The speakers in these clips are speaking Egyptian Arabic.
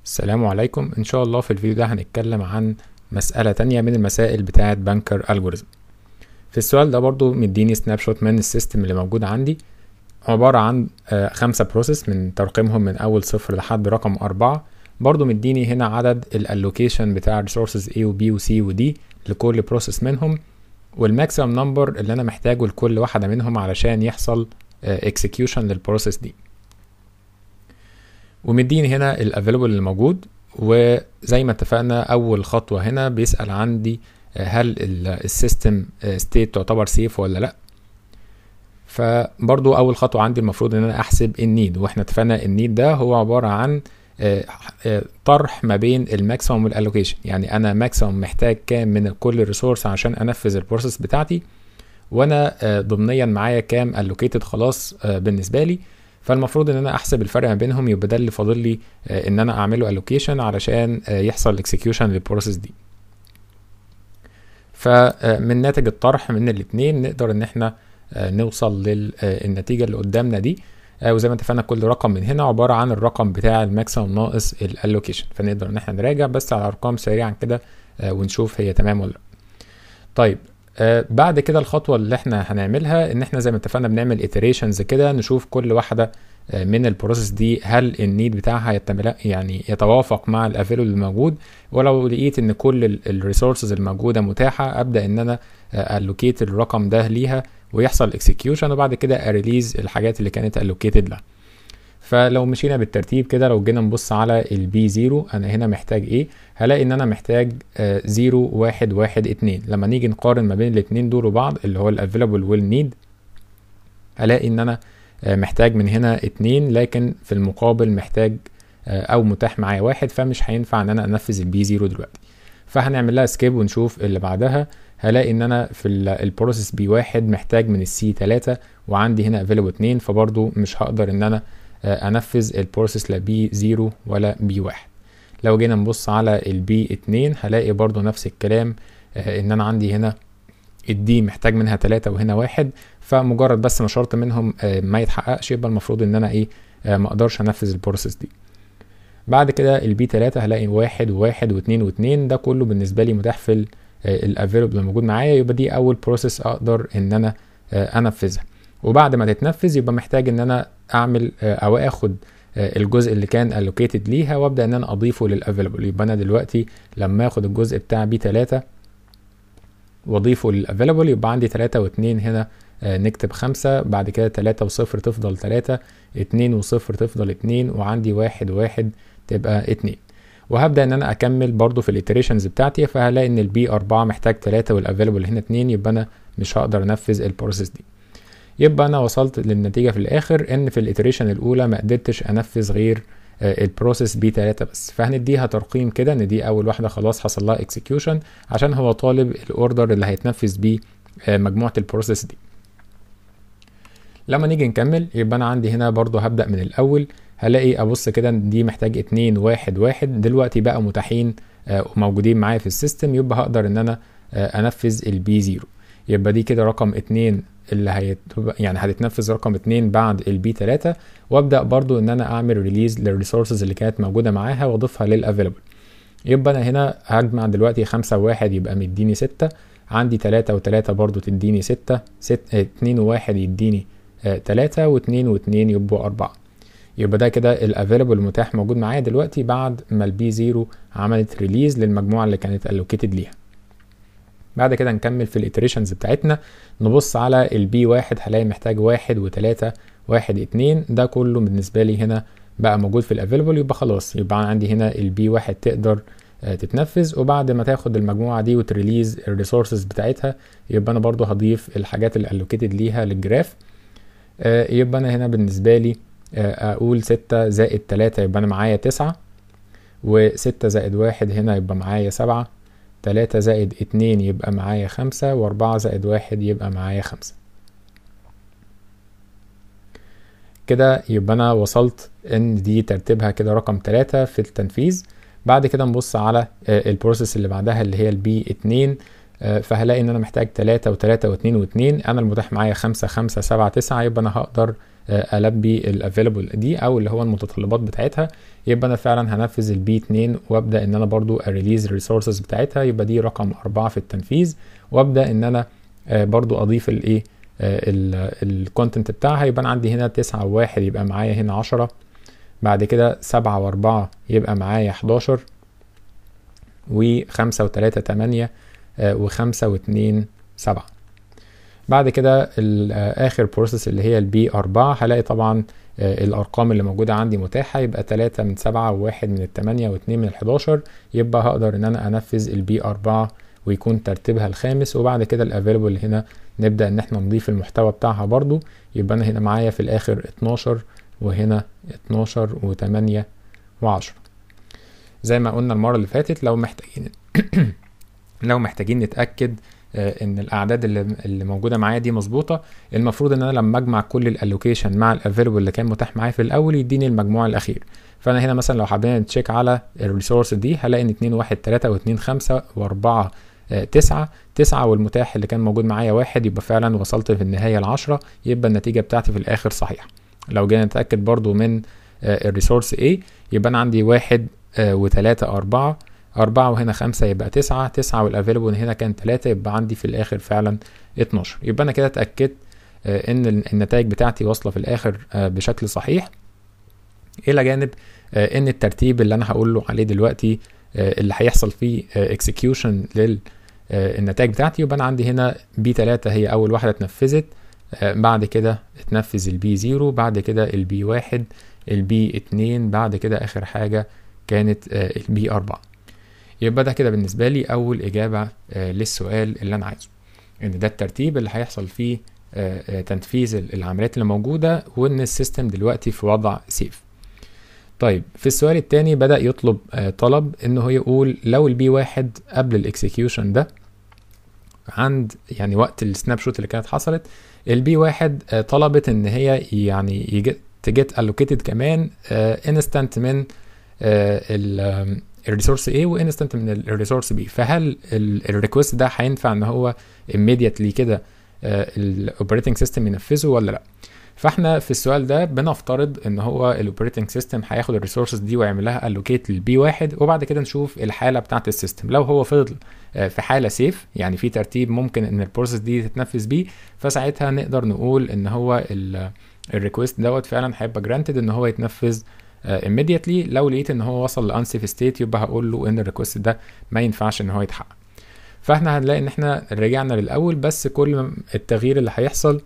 السلام عليكم ان شاء الله في الفيديو ده هنتكلم عن مسألة تانية من المسائل بتاعة بانكر الجوريزم في السؤال ده برضو مديني سناب شوت من السيستم اللي موجود عندي عبارة عن آه، خمسة بروسيس من ترقيمهم من أول صفر لحد رقم أربعة برضو مديني هنا عدد الالوكيشن بتاع resources A و B و C و D لكل بروسيس منهم والماكسيمم نمبر اللي أنا محتاجه لكل واحدة منهم علشان يحصل execution للبروسيس دي ومديني هنا الافيلبل اللي موجود وزي ما اتفقنا اول خطوه هنا بيسال عندي هل السيستم ستيت تعتبر سيف ولا لا فبرضو اول خطوه عندي المفروض ان انا احسب النيد واحنا اتفقنا النيد ده هو عباره عن طرح ما بين الماكسيموم والالوكيشن يعني انا ماكسيموم محتاج كام من كل ريسورس عشان انفذ البروسيس بتاعتي وانا ضمنيا معايا كام الوكيتد خلاص بالنسبه لي فالمفروض ان انا احسب الفرق ما بينهم يبقى ده اللي فاضل لي ان انا اعمله الوكيشن علشان يحصل اكسكيوشن للبروسيس دي فمن ناتج الطرح من الاتنين نقدر ان احنا نوصل للنتيجه اللي قدامنا دي وزي ما اتفقنا كل رقم من هنا عباره عن الرقم بتاع الماكسيمم ناقص الالوكيشن فنقدر ان احنا نراجع بس على ارقام سريعا كده ونشوف هي تمام ولا لا طيب آه بعد كده الخطوه اللي احنا هنعملها ان احنا زي ما اتفقنا بنعمل iterations كده نشوف كل واحده آه من البروسيس دي هل النيد بتاعها يتملا يعني يتوافق مع الافيلو اللي موجود ولو لقيت ان كل الريسورسز الموجوده متاحه ابدا ان انا الوكيت الرقم ده ليها ويحصل اكسكيوشن وبعد كده اريليز الحاجات اللي كانت الوكيتد لها فلو مشينا بالترتيب كده لو جينا نبص على البي زيرو انا هنا محتاج ايه هلاقي ان انا محتاج آه زيرو واحد واحد اتنين لما نيجي نقارن ما بين الاتنين دول وبعض اللي هو الافيلابل والنيد هلاقي ان انا آه محتاج من هنا اتنين لكن في المقابل محتاج آه او متاح معايا واحد فمش هينفع ان انا انفذ البي زيرو دلوقتي فهنعمل لها سكيب ونشوف اللي بعدها هلاقي ان انا في البروسيس بي واحد محتاج من السي تلاتة وعندي هنا افيلابل اتنين فبرضو مش هقدر ان انا انفذ البروسيس لا بي 0 ولا بي 1 لو جينا نبص على البي 2 هلاقي برضو نفس الكلام ان انا عندي هنا الدي محتاج منها 3 وهنا واحد فمجرد بس ما شرط منهم ما يتحققش يبقى المفروض ان انا ايه ما اقدرش انفذ البروسيس دي بعد كده البي 3 هلاقي واحد وواحد واثنين واثنين ده كله بالنسبه لي متاح في الافيلبل اللي موجود معايا يبقى دي اول بروسيس اقدر ان انا انفذها وبعد ما تتنفذ يبقى محتاج ان انا اعمل او اخد الجزء اللي كان allocated ليها وابدا ان انا اضيفه للافيلبل يبقى انا دلوقتي لما اخد الجزء بتاع بي 3 واضيفه للافيلبل يبقى عندي 3 و2 هنا نكتب 5 بعد كده 3 و0 تفضل 3 2 و0 تفضل 2 وعندي 1 1 تبقى 2 وهبدا ان انا اكمل برضو في الاتريشنز بتاعتي فهلاقي ان البي 4 محتاج 3 والافيلبل هنا 2 يبقى انا مش هقدر انفذ البروسيس دي يبقى انا وصلت للنتيجه في الاخر ان في الاتريشن الاولى ما قدرتش انفذ غير البروسيس بي 3 بس فهنديها ترقيم كده ان دي اول واحده خلاص حصل لها اكسكيوشن عشان هو طالب الاوردر اللي هيتنفذ بيه مجموعه البروسيس دي لما نيجي نكمل يبقى انا عندي هنا برضو هبدا من الاول هلاقي ابص كده ان دي محتاج اتنين واحد واحد دلوقتي بقى متاحين وموجودين معايا في السيستم يبقى هقدر ان انا انفذ البي 0 يبقى دي كده رقم اتنين اللي هيت... يعني هتتنفذ رقم اتنين بعد البي 3 وابدا برضو ان انا اعمل ريليز للريسورسز اللي كانت موجوده معاها واضيفها للافيلبل يبقى انا هنا هجمع دلوقتي خمسة وواحد يبقى مديني ستة عندي تلاتة وتلاتة برضو تديني ستة ست اتنين وواحد يديني اه تلاتة واتنين واتنين يبقوا أربعة يبقى ده كده الافيلبل المتاح موجود معايا دلوقتي بعد ما البي زيرو عملت ريليز للمجموعة اللي كانت الوكيتد ليها بعد كده نكمل في الاتريشنز بتاعتنا نبص على البي واحد هلاقي محتاج واحد وتلاتة واحد اتنين ده كله بالنسبة لي هنا بقى موجود في الافيلبل يبقى خلاص يبقى عندي هنا البي واحد تقدر تتنفذ وبعد ما تاخد المجموعة دي وتريليز الريسورسز بتاعتها يبقى انا برضو هضيف الحاجات اللي الوكيتد ليها للجراف يبقى انا هنا بالنسبة لي اقول ستة زائد تلاتة يبقى انا معايا تسعة وستة زائد واحد هنا يبقى معايا سبعة تلاتة زائد اتنين يبقى معايا خمسة واربعة زائد واحد يبقى معايا خمسة كده يبقى انا وصلت ان دي ترتيبها كده رقم تلاتة في التنفيذ بعد كده نبص على البروسيس اللي بعدها اللي هي البي اتنين فهلاقي ان انا محتاج تلاتة وتلاتة واتنين واتنين انا المتاح معايا خمسة خمسة سبعة تسعة يبقى انا هقدر البي الافيلبل دي او اللي هو المتطلبات بتاعتها يبقى انا فعلا هنفذ البي 2 وابدا ان انا برضو اريليز الريسورسز بتاعتها يبقى دي رقم أربعة في التنفيذ وابدا ان انا برضو اضيف الايه الكونتنت بتاعها يبقى انا عندي هنا تسعة وواحد يبقى معايا هنا عشرة بعد كده سبعة وأربعة يبقى معايا حداشر وخمسة وتلاتة تمانية وخمسة واتنين سبعة بعد كده آخر بروسيس اللي هي البي أربعة هلاقي طبعا الأرقام اللي موجودة عندي متاحة يبقى تلاتة من سبعة وواحد من التمانية واتنين من الحداشر يبقى هقدر إن أنا أنفذ البي أربعة ويكون ترتيبها الخامس وبعد كده الافيلبل هنا نبدا ان احنا نضيف المحتوى بتاعها برضو يبقى انا هنا معايا في الاخر 12 وهنا 12 و8 و10 زي ما قلنا المره اللي فاتت لو محتاجين لو محتاجين نتاكد ان الاعداد اللي, اللي موجوده معايا دي مظبوطه المفروض ان انا لما اجمع كل الالوكيشن مع الافيلبل اللي كان متاح معايا في الاول يديني المجموع الاخير فانا هنا مثلا لو حابين نتشيك على الريسورس دي هلاقي ان 2 1 3 و2 5 و4 تسعة تسعة والمتاح اللي كان موجود معايا واحد يبقى فعلا وصلت في النهاية لعشرة يبقى النتيجة بتاعتي في الآخر صحيحة لو جينا نتأكد برضو من الريسورس A يبقى أنا عندي واحد وتلاتة أربعة أربعة وهنا خمسة يبقى تسعة تسعة والأفيلبل هنا كان تلاتة يبقى عندي في الآخر فعلا اتناشر يبقى أنا كده اتأكدت إن النتائج بتاعتي واصلة في الآخر بشكل صحيح إلى جانب إن الترتيب اللي أنا هقول له عليه دلوقتي اللي هيحصل فيه اكسكيوشن للنتائج بتاعتي يبقى انا عندي هنا بي 3 هي اول واحده اتنفذت بعد كده اتنفذ البي 0 بعد كده البي 1 البي 2 بعد كده اخر حاجه كانت البي 4 يبقى ده كده بالنسبه لي اول اجابه للسؤال اللي انا عايزه ان ده الترتيب اللي هيحصل فيه تنفيذ العمليات اللي موجوده وان السيستم دلوقتي في وضع سيف طيب في السؤال التاني بدأ يطلب آه طلب انه يقول لو البي واحد قبل الاكسكيوشن ده عند يعني وقت السناب شوت اللي كانت حصلت البي واحد آه طلبت ان هي يعني يجت تجيت الوكيتد كمان انستنت آه من الريسورس A وانستنت من الريسورس B فهل الريكوست ده هينفع ان هو immediately كده الاوبريتنج سيستم ينفذه ولا لا فاحنا في السؤال ده بنفترض ان هو الاوبريتنج سيستم هياخد الريسورسز دي ويعمل لها الوكيت للبي واحد وبعد كده نشوف الحاله بتاعه السيستم لو هو فضل في حاله سيف يعني في ترتيب ممكن ان البروسيس دي تتنفذ بيه فساعتها نقدر نقول ان هو الريكوست دوت فعلا هيبقى جرانتد ان هو يتنفذ immediately لو لقيت ان هو وصل لانسيف ستيت يبقى هقول له ان الريكوست ده ما ينفعش ان هو يتحقق فاحنا هنلاقي ان احنا رجعنا للاول بس كل التغيير اللي هيحصل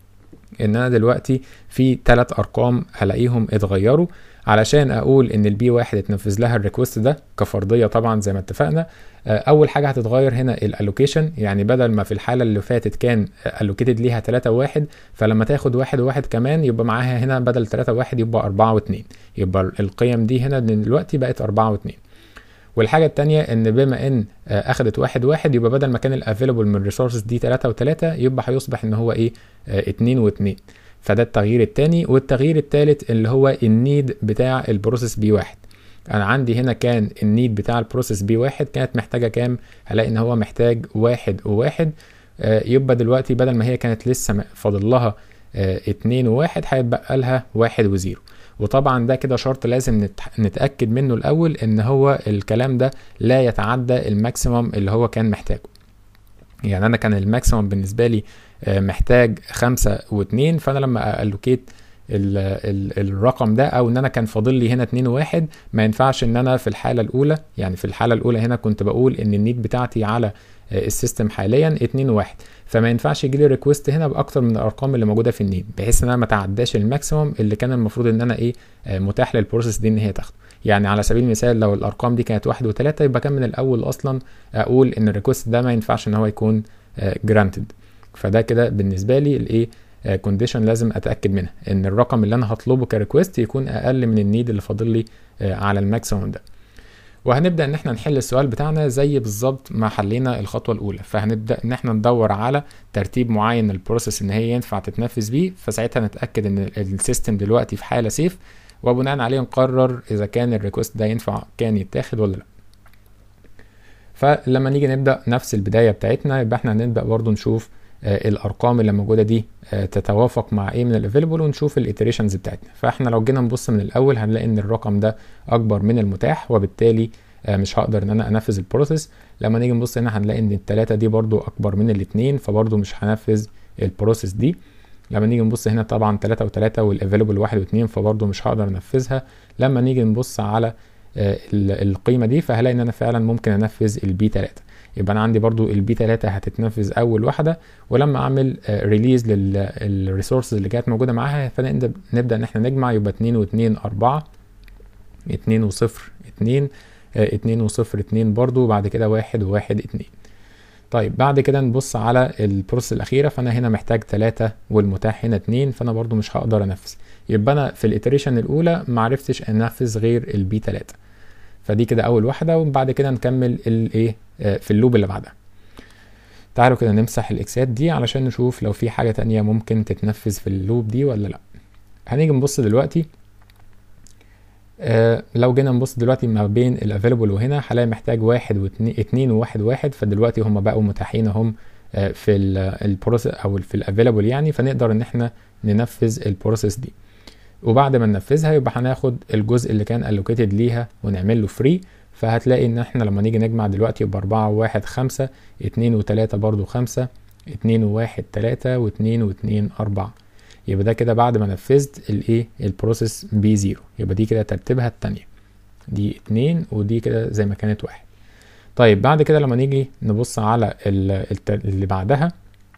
ان انا دلوقتي في ثلاث ارقام هلاقيهم اتغيروا علشان اقول ان البي واحد اتنفذ لها الريكوست ده كفرضيه طبعا زي ما اتفقنا اول حاجه هتتغير هنا الالوكيشن يعني بدل ما في الحاله اللي فاتت كان الوكيتد ليها 3 واحد فلما تاخد واحد وواحد كمان يبقى معاها هنا بدل 3 واحد يبقى 4 و2 يبقى القيم دي هنا دلوقتي بقت 4 و2 والحاجة التانية ان بما ان اخدت واحد واحد يبقى بدل ما كان الافيلبل من الريسورسز دي تلاتة وتلاتة يبقى هيصبح ان هو ايه اه اتنين واتنين فده التغيير التاني والتغيير التالت اللي هو النيد بتاع البروسيس بي واحد انا عندي هنا كان النيد بتاع البروسيس بي واحد كانت محتاجة كام هلاقي ان هو محتاج واحد وواحد اه يبقى دلوقتي بدل ما هي كانت لسه فاضل لها اه اتنين وواحد هيتبقى لها واحد وزيرو وطبعا ده كده شرط لازم نتاكد منه الاول ان هو الكلام ده لا يتعدى الماكسيمم اللي هو كان محتاجه يعني انا كان الماكسيمم بالنسبه لي محتاج خمسة واتنين فانا لما الوكيت ال ال الرقم ده او ان انا كان فاضل لي هنا اتنين وواحد ما ينفعش ان انا في الحاله الاولى يعني في الحاله الاولى هنا كنت بقول ان النيد بتاعتي على السيستم حاليا اتنين وواحد فما ينفعش يجي لي ريكوست هنا باكتر من الارقام اللي موجوده في النيد بحيث ان انا ما تعداش الماكسيمم اللي كان المفروض ان انا ايه متاح للبروسيس دي ان هي تاخده يعني على سبيل المثال لو الارقام دي كانت واحد وثلاثة يبقى كان من الاول اصلا اقول ان الريكوست ده ما ينفعش ان هو يكون جرانتد فده كده بالنسبه لي الايه كونديشن لازم اتاكد منها ان الرقم اللي انا هطلبه كريكوست يكون اقل من النيد اللي فاضل لي على الماكسيمم ده وهنبدا ان احنا نحل السؤال بتاعنا زي بالظبط ما حلينا الخطوه الاولى فهنبدا ان احنا ندور على ترتيب معين البروسيس ان هي ينفع تتنفذ بيه فساعتها نتاكد ان السيستم دلوقتي في حاله سيف وبناء عليه نقرر اذا كان الريكوست ده ينفع كان يتاخد ولا لا فلما نيجي نبدا نفس البدايه بتاعتنا يبقى احنا هنبدا برضو نشوف آه الارقام اللي موجوده دي آه تتوافق مع ايه من الافيلبل ونشوف الايتريشنز بتاعتنا فاحنا لو جينا نبص من الاول هنلاقي ان الرقم ده اكبر من المتاح وبالتالي آه مش هقدر ان انا انفذ البروسيس لما نيجي نبص هنا هنلاقي ان التلاتة دي برضو اكبر من الاتنين فبرضو مش هنفذ البروسيس دي لما نيجي نبص هنا طبعا تلاتة وتلاتة والافيلبل واحد واتنين فبرضو مش هقدر انفذها لما نيجي نبص على آه القيمة دي فهلاقي ان انا فعلا ممكن انفذ البي تلاتة يبقى انا عندي برضو البي 3 هتتنفذ اول واحده ولما اعمل ريليز للريسورسز اللي كانت موجوده معاها فنبدا نبدا ان احنا نجمع يبقى 2 و2 4 2 و0 2 2 و0 2 برضو وبعد كده 1 و1 2 طيب بعد كده نبص على البروسيس الاخيره فانا هنا محتاج 3 والمتاح هنا 2 فانا برضو مش هقدر انفذ يبقى انا في الاتريشن الاولى معرفتش انفذ غير البي 3 فدي كده اول واحده وبعد كده نكمل الايه في اللوب اللي بعدها تعالوا كده نمسح الاكسات دي علشان نشوف لو في حاجه تانية ممكن تتنفذ في اللوب دي ولا لا هنيجي نبص دلوقتي آه لو جينا نبص دلوقتي ما بين الافيلبل وهنا هلاقي محتاج واحد واتنين اتنين وواحد واحد فدلوقتي هما بقوا متاحين اهم آه في البروسيس او في الافيلبل يعني فنقدر ان احنا ننفذ البروسيس دي وبعد ما ننفذها يبقى هناخد الجزء اللي كان الوكيتد ليها ونعمل له فري فهتلاقي ان احنا لما نيجي نجمع دلوقتي يبقى أربعة وواحد خمسة اتنين وتلاتة برضو خمسة اتنين وواحد تلاتة واتنين واتنين أربعة يبقى ده كده بعد ما نفذت الايه البروسيس بي زيرو يبقى دي كده ترتيبها التانية دي اتنين ودي كده زي ما كانت واحد طيب بعد كده لما نيجي نبص على اللي بعدها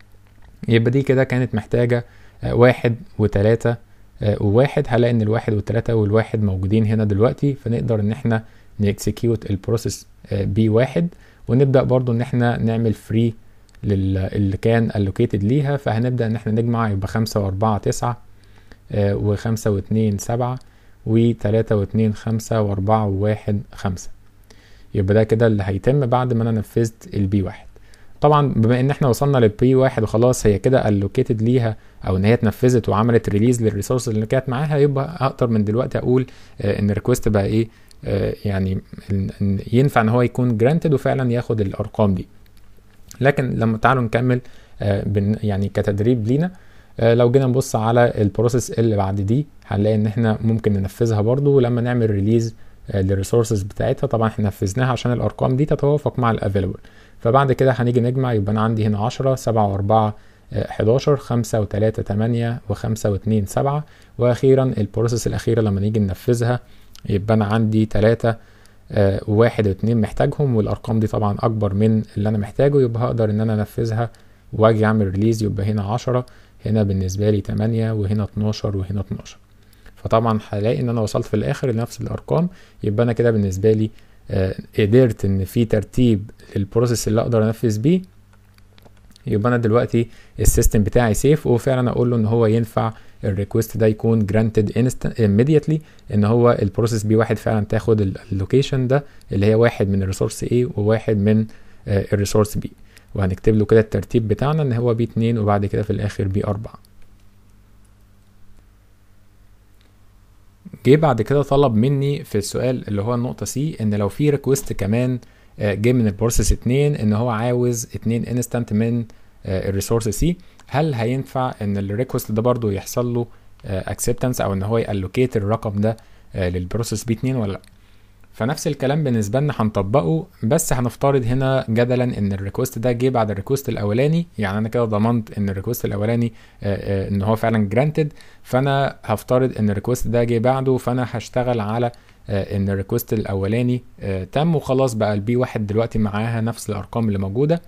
يبقى دي كده كانت محتاجة واحد وتلاتة وواحد هلاقي ان الواحد والتلاتة والواحد موجودين هنا دلوقتي فنقدر ان احنا نكسكيوت البروسيس بي واحد ونبدا برضو ان احنا نعمل فري اللي كان allocated ليها فهنبدا ان احنا نجمع يبقى خمسة واربعة تسعة وخمسة واتنين سبعة وتلاتة واتنين خمسة واربعة وواحد خمسة يبقى ده كده اللي هيتم بعد ما انا نفذت البي واحد طبعا بما ان احنا وصلنا للبي واحد وخلاص هي كده allocated ليها او ان هي اتنفذت وعملت ريليز للريسورس اللي كانت معاها يبقى اقدر من دلوقتي اقول ان الريكوست بقى ايه يعني ينفع ان هو يكون جرانتد وفعلا ياخد الارقام دي لكن لما تعالوا نكمل يعني كتدريب لينا لو جينا نبص على البروسيس اللي بعد دي هنلاقي ان احنا ممكن ننفذها برضو ولما نعمل ريليز للريسورسز بتاعتها طبعا احنا نفذناها عشان الارقام دي تتوافق مع الافيلبل فبعد كده هنيجي نجمع يبقى انا عندي هنا 10 7 و4 11 5 و3 8 و5 و2 7 واخيرا البروسيس الاخيره لما نيجي ننفذها يبقى انا عندي تلاتة آه وواحد واتنين محتاجهم والارقام دي طبعا اكبر من اللي انا محتاجه يبقى هقدر ان انا انفذها واجي اعمل ريليز يبقى هنا عشرة هنا بالنسبة لي تمانية وهنا اتناشر وهنا اتناشر فطبعا هلاقي ان انا وصلت في الاخر لنفس الارقام يبقى انا كده بالنسبة لي آه قدرت ان في ترتيب للبروسيس اللي اقدر انفذ بيه يبقى انا دلوقتي السيستم بتاعي سيف وفعلا اقول له ان هو ينفع الريكوست ده يكون جرانتد immediately ان هو البروسيس بي واحد فعلا تاخد اللوكيشن ده اللي هي واحد من الريسورس A وواحد من الريسورس B وهنكتب له كده الترتيب بتاعنا ان هو بي 2 وبعد كده في الاخر بي 4 جه بعد كده طلب مني في السؤال اللي هو النقطة سي ان لو في ريكوست كمان جه من البروسيس 2 ان هو عاوز 2 انستنت من الريسورس سي هل هينفع ان الريكوست ده برضو يحصل له اكسبتنس او ان هو يالوكيت الرقم ده للبروسيس بي 2 ولا لا فنفس الكلام بالنسبه لنا هنطبقه بس هنفترض هنا جدلا ان الريكوست ده جه بعد الريكوست الاولاني يعني انا كده ضمنت ان الريكوست الاولاني ان هو فعلا جرانتد فانا هفترض ان الريكوست ده جه بعده فانا هشتغل على ان الريكوست الاولاني تم وخلاص بقى البي واحد دلوقتي معاها نفس الارقام اللي موجوده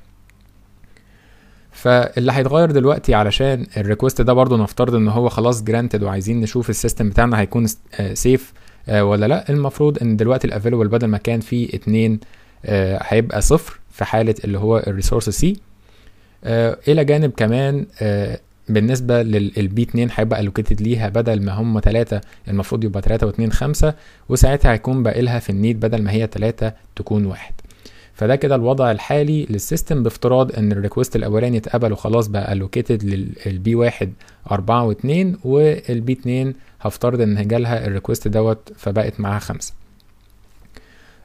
فاللي هيتغير دلوقتي علشان الريكوست ده برضو نفترض ان هو خلاص جرانتد وعايزين نشوف السيستم بتاعنا هيكون سيف ولا لا المفروض ان دلوقتي الافيلبل بدل ما كان فيه اتنين هيبقى صفر في حالة اللي هو الريسورس سي الى جانب كمان بالنسبة للبي 2 هيبقى الوكيتد ليها بدل ما هم 3 المفروض يبقى 3 و2 5 وساعتها هيكون باقي لها في النيد بدل ما هي 3 تكون واحد فده كده الوضع الحالي للسيستم بافتراض ان الريكوست الاولاني اتقبل وخلاص بقى الوكيتد للبي واحد أربعة واتنين والبي اتنين هفترض ان جالها الريكوست دوت فبقت معاها خمسة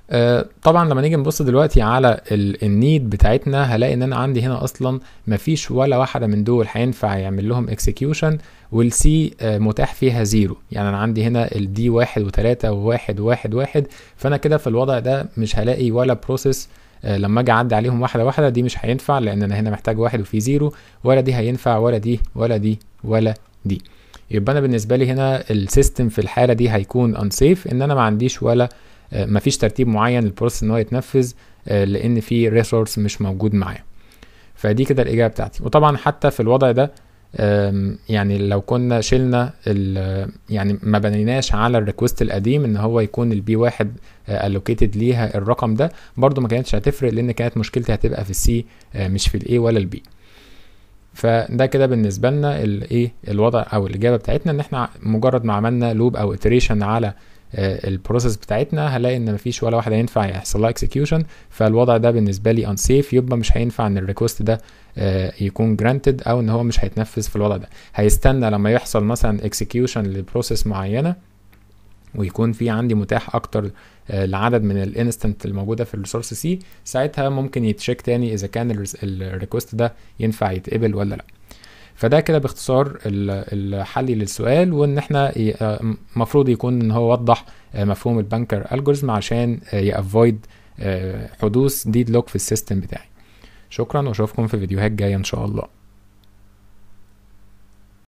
آه، طبعا لما نيجي نبص دلوقتي على النيد بتاعتنا هلاقي ان انا عندي هنا اصلا مفيش ولا واحده من دول هينفع يعمل لهم اكسكيوشن والسي متاح فيها زيرو يعني انا عندي هنا الدي واحد وتلاتة وواحد وواحد واحد فانا كده في الوضع ده مش هلاقي ولا بروسيس لما اجي اعدي عليهم واحده واحده دي مش هينفع لان انا هنا محتاج واحد وفي زيرو ولا دي هينفع ولا دي ولا دي ولا دي يبقى انا بالنسبه لي هنا السيستم في الحاله دي هيكون انسيف ان انا ما عنديش ولا ما فيش ترتيب معين للبروسيس ان هو يتنفذ لان في ريسورس مش موجود معاه فدي كده الاجابه بتاعتي وطبعا حتى في الوضع ده يعني لو كنا شلنا يعني ما بنيناش على الريكوست القديم ان هو يكون البي واحد الوكيتد ليها الرقم ده برضو ما كانتش هتفرق لان كانت مشكلتي هتبقى في السي مش في الاي ولا البي فده كده بالنسبه لنا الايه الوضع او الاجابه بتاعتنا ان احنا مجرد ما عملنا لوب او اتريشن على البروسيس بتاعتنا هلاقي ان مفيش ولا واحده ينفع يحصل لها اكسكيوشن فالوضع ده بالنسبه لي انسيف يبقى مش هينفع ان الريكوست ده يكون جرانتد او ان هو مش هيتنفذ في الوضع ده هيستنى لما يحصل مثلا اكسكيوشن لبروسيس معينه ويكون في عندي متاح اكتر لعدد من الانستنت الموجوده في الريسورس سي ساعتها ممكن يتشيك تاني اذا كان الريكوست ده ينفع يتقبل ولا لا فده كده باختصار الحل للسؤال وان احنا المفروض يكون ان هو وضح مفهوم البانكر الجوريزم عشان يافويد حدوث ديد لوك في السيستم بتاعي شكرا واشوفكم في فيديوهات جايه ان شاء الله